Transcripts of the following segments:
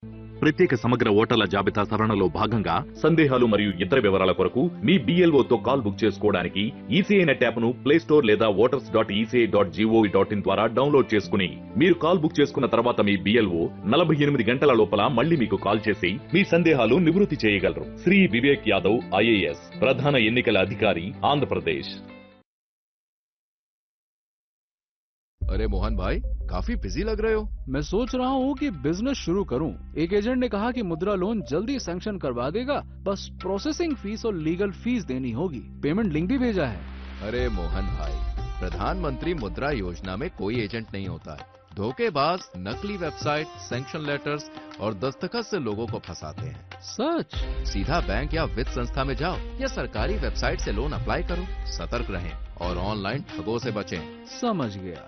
ప్రత్యేక సమగ్ర ఓటర్ల జాబితా సవరణలో భాగంగా సందేహాలు మరియు ఇతర వివరాల కొరకు మీ BLO తో కాల్ బుక్ చేసుకోవడానికి ఈసీఐ నెట్ యాప్ ను ప్లే స్టోర్ లేదా voters dot ECI dot GOV dot in ద్వారా డౌన్లోడ్ చేసుకుని మీరు కాల్ బుక్ చేసుకున్న తర్వాత మీ బిఎల్ఓ నలభై ఎనిమిది గంటల లోపల మళ్ళీ మీకు కాల్ చేసి మీ సందేహాలు నివృత్తి చేయగలరు శ్రీ వివేక్ యాదవ్ ఐఏఎస్ ప్రధాన ఎన్నికల అధికారి ఆంధ్రప్రదేశ్ अरे मोहन भाई काफी बिजी लग रहे हो मैं सोच रहा हूँ कि बिजनेस शुरू करूँ एक एजेंट ने कहा कि मुद्रा लोन जल्दी सैंक्शन करवा देगा बस प्रोसेसिंग फीस और लीगल फीस देनी होगी पेमेंट लिंक भी भेजा है अरे मोहन भाई प्रधानमंत्री मुद्रा योजना में कोई एजेंट नहीं होता है धोखेबाज नकली वेबसाइट सैंक्शन लेटर्स और दस्तखत से लोगों को फंसाते हैं सच सीधा बैंक या वित्त संस्था में जाओ या सरकारी वेबसाइट से लोन अप्लाई करो सतर्क रहें और ऑनलाइन ठगों से बचें समझ गया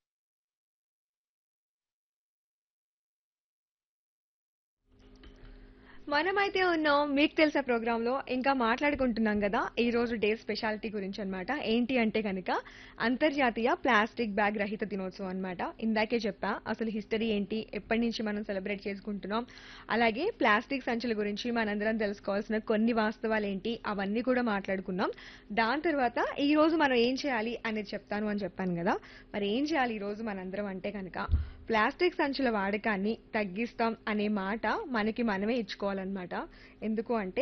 మనమైతే ఉన్నాం మీకు తెలుసా ప్రోగ్రామ్ లో ఇంకా మాట్లాడుకుంటున్నాం కదా ఈ రోజు డే స్పెషాలిటీ గురించి అన్నమాట ఏంటి అంటే కనుక అంతర్జాతీయ ప్లాస్టిక్ బ్యాగ్ రహిత దినోత్సవం అన్నమాట ఇందాకే చెప్పా అసలు హిస్టరీ ఏంటి ఎప్పటి నుంచి మనం సెలబ్రేట్ చేసుకుంటున్నాం అలాగే ప్లాస్టిక్ సంచుల గురించి మనందరం తెలుసుకోవాల్సిన కొన్ని వాస్తవాలు ఏంటి అవన్నీ కూడా మాట్లాడుకున్నాం దాని తర్వాత ఈ రోజు మనం ఏం చేయాలి అనేది చెప్తాను అని చెప్పాను కదా మరి ఏం చేయాలి ఈ రోజు మనందరం అంటే కనుక ప్లాస్టిక్ సంచుల వాడకాన్ని తగ్గిస్తాం అనే మాట మనకి మనమే ఇచ్చుకోవాలన్నమాట ఎందుకు అంటే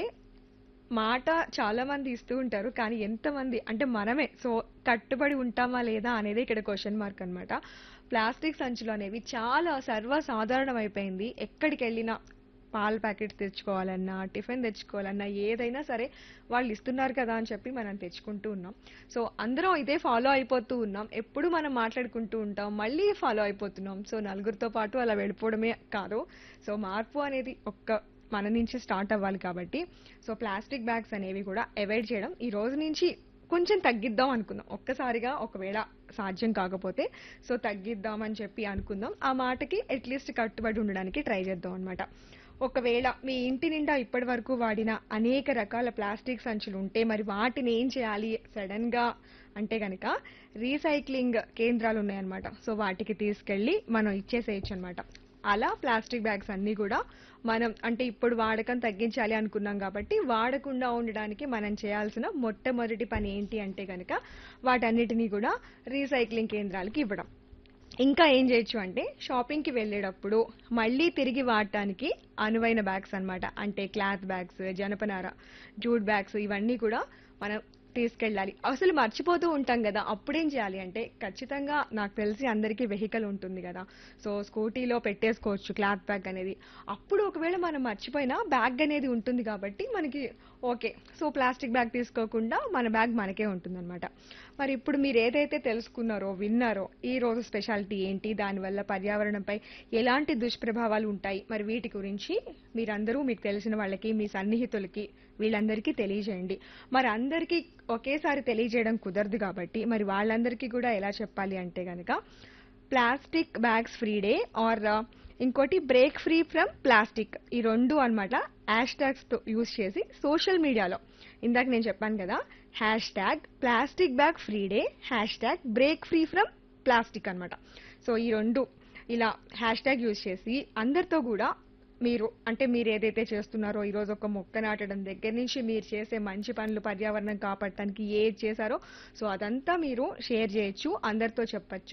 మాట చాలా మంది ఇస్తూ ఉంటారు కానీ ఎంతమంది అంటే మనమే సో కట్టుబడి ఉంటామా లేదా అనేది ఇక్కడ క్వశ్చన్ మార్క్ అన్నమాట ప్లాస్టిక్ సంచులు అనేవి చాలా సర్వసాధారణం అయిపోయింది ఎక్కడికి వెళ్ళినా పాల ప్యాకెట్స్ తెచ్చుకోవాలన్నా టిఫిన్ తెచ్చుకోవాలన్నా ఏదైనా సరే వాళ్ళు ఇస్తున్నారు కదా అని చెప్పి మనం తెచ్చుకుంటూ ఉన్నాం సో అందరం ఇదే ఫాలో అయిపోతూ ఉన్నాం ఎప్పుడు మనం మాట్లాడుకుంటూ ఉంటాం మళ్ళీ ఫాలో అయిపోతున్నాం సో నలుగురితో పాటు అలా వెళ్ళిపోవడమే కాదు సో మార్పు అనేది ఒక్క మన నుంచి స్టార్ట్ అవ్వాలి కాబట్టి సో ప్లాస్టిక్ బ్యాగ్స్ అనేవి కూడా అవాయిడ్ చేయడం ఈ రోజు నుంచి కొంచెం తగ్గిద్దాం అనుకుందాం ఒక్కసారిగా ఒకవేళ సాధ్యం కాకపోతే సో తగ్గిద్దామని చెప్పి అనుకుందాం ఆ మాటకి అట్లీస్ట్ కట్టుబడి ఉండడానికి ట్రై చేద్దాం అనమాట ఒకవేళ మీ ఇంటి నిండా ఇప్పటి వరకు వాడిన అనేక రకాల ప్లాస్టిక్ సంచులు ఉంటే మరి వాటిని ఏం చేయాలి సడన్ గా అంటే కనుక రీసైక్లింగ్ కేంద్రాలు ఉన్నాయన్నమాట సో వాటికి తీసుకెళ్లి మనం ఇచ్చేసేయచ్చు అనమాట అలా ప్లాస్టిక్ బ్యాగ్స్ అన్ని కూడా మనం అంటే ఇప్పుడు వాడకం తగ్గించాలి అనుకున్నాం కాబట్టి వాడకుండా ఉండడానికి మనం చేయాల్సిన మొట్టమొదటి పని ఏంటి అంటే కనుక వాటన్నిటినీ కూడా రీసైక్లింగ్ కేంద్రాలకి ఇవ్వడం ఇంకా ఏం చేయొచ్చు అంటే షాపింగ్కి వెళ్ళేటప్పుడు మళ్ళీ తిరిగి వాడటానికి అనువైన బ్యాగ్స్ అన్నమాట అంటే క్లాత్ బ్యాగ్స్ జనపనార జూట్ బ్యాగ్స్ ఇవన్నీ కూడా మనం తీసుకెళ్ళాలి అసలు మర్చిపోతూ ఉంటాం కదా అప్పుడేం చేయాలి అంటే ఖచ్చితంగా నాకు తెలిసి అందరికీ వెహికల్ ఉంటుంది కదా సో స్కూటీలో పెట్టేసుకోవచ్చు క్లాత్ బ్యాగ్ అనేది అప్పుడు ఒకవేళ మనం మర్చిపోయినా బ్యాగ్ అనేది ఉంటుంది కాబట్టి మనకి ఓకే సో ప్లాస్టిక్ బ్యాగ్ తీసుకోకుండా మన బ్యాగ్ మనకే ఉంటుందన్నమాట మరి ఇప్పుడు మీరు ఏదైతే తెలుసుకున్నారో విన్నారో ఈ రోజు స్పెషాలిటీ ఏంటి దానివల్ల పర్యావరణంపై ఎలాంటి దుష్ప్రభావాలు ఉంటాయి మరి వీటి గురించి మీరందరూ మీకు తెలిసిన వాళ్ళకి మీ సన్నిహితులకి వీళ్ళందరికీ తెలియజేయండి మరి అందరికీ ఒకేసారి తెలియజేయడం కుదరదు కాబట్టి మరి వాళ్ళందరికీ కూడా ఎలా చెప్పాలి అంటే గనక plastic bags free day or ఇంకోటి బ్రేక్ ఫ్రీ ఫ్రమ్ ప్లాస్టిక్ ఈ రెండు అనమాట హ్యాష్ ట్యాగ్స్ తో యూజ్ చేసి సోషల్ మీడియాలో ఇందాక నేను చెప్పాను కదా hash tag plastic bag free day hash tag break free from plastic అనమాట సో ఈ రెండు ఇలా హ్యాష్ ట్యాగ్ యూజ్ చేసి అందరితో కూడా మీరు అంటే మీరు ఏదైతే చేస్తున్నారో ఈరోజు ఒక మొక్క నాటడం దగ్గర నుంచి మీరు చేసే మంచి పనులు పర్యావరణం కాపాడటానికి ఏది చేశారో సో అదంతా మీరు షేర్ చేయొచ్చు అందరితో చెప్పొచ్చు